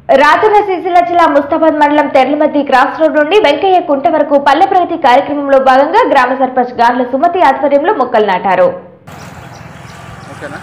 రాజన్న సిరిసిల్ల జిల్లా ముస్తాబాద్ మండలం తెర్లమద్ది cross road నుండి వెంకయ్య కుంట వరకు పల్లె ప్రగతి కార్యక్రమంలో భాగంగా గ్రామ సర్పంచ్ గార్ల సుమతి ఆధ్వర్యంలో మొక్కలు నాటారు ఓకేనా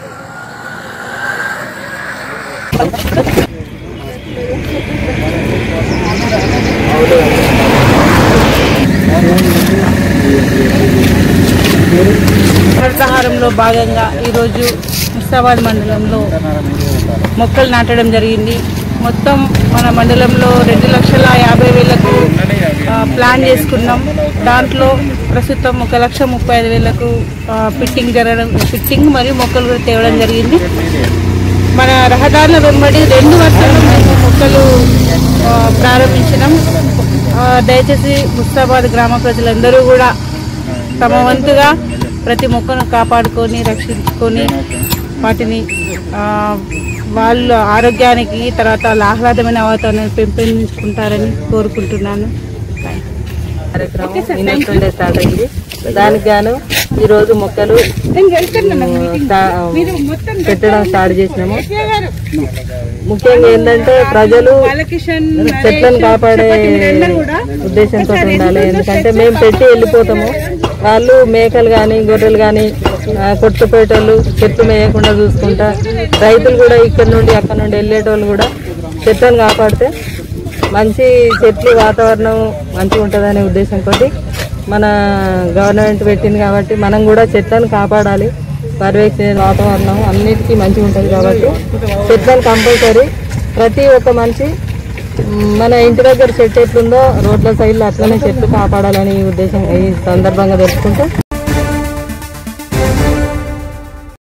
హరితహారంలో భాగంగా ఈరోజు ముస్తాబాద్ మండలంలో మొక్కలు నాటడం జరిగింది మొత్తం మన మండలంలో రెండు లక్షల యాభై వేలకు ఆ, ప్లాన్ చేసుకున్నాం దాంట్లో ప్రస్తుతం ఒక లక్ష ముప్పై ఐదు వేలకు ఆ, ఫిట్టింగ్ జరగడం ఫిట్టింగ్ మరియు మొక్కలు కూడా తేవడం జరిగింది మన రహదారుల వెంబడి రెండు వరుసలు మేము మొక్కలు ఆ, ప్రారంభించినాం ఆ, దయచేసి ముస్తాబాద్ గ్రామ ప్రజలందరూ కూడా తమ వంతుగా ప్రతి మొక్కను కాపాడుకొని రక్షించుకొని వాటిని ఆ, వాళ్ళ ఆరోగ్యానికి తర్వాత వాళ్ళ ఆహ్లాదమైన వాతావరణాన్ని పెంపొందించుకుంటారని కోరుకుంటున్నాను కార్యక్రమం నిన్నటి నుండే స్టార్ట్ అయింది దానికి గాను ఈ రోజు మొక్కలు స్టా- పెట్టడం స్టార్ట్ చేసినాము ముఖ్యంగా ఏంటంటే ప్రజలు చెట్లను కాపాడే ఉద్దేశంతో ఉండాలి ఎందుకంటే మేము పెట్టి వెళ్ళిపోతాము వాళ్ళు మేకలు కానీ గొర్రెలు కానీ కొట్టుపేటోళ్ళు చెట్లు మేయకుండా చూసుకుంటా రైతులు కూడా ఇక్కడ నుండి అక్కడ నుండి వెళ్ళేటోళ్ళు కూడా చెట్లను కాపాడితే మంచి చెట్లు వాతావరణం మంచిగా ఉంటుందనే ఉద్దేశంతో మన గవర్నమెంట్ పెట్టింది కాబట్టి మనం కూడా చెట్లను కాపాడాలి పర్యవేక్షణ వాతావరణం అన్నిటికీ మంచిగా ఉంటుంది కాబట్టి చెట్లను కంపల్సరీ ప్రతి ఒక్క మనిషి మ్, మన ఇంటి దగ్గర చెట్టు ఎట్లుందో రోడ్ల సైడ్లో అట్లనే చెట్లు కాపాడాలని ఈ ఉద్దేశం ఈ సందర్భంగా తెలుసుకుంటే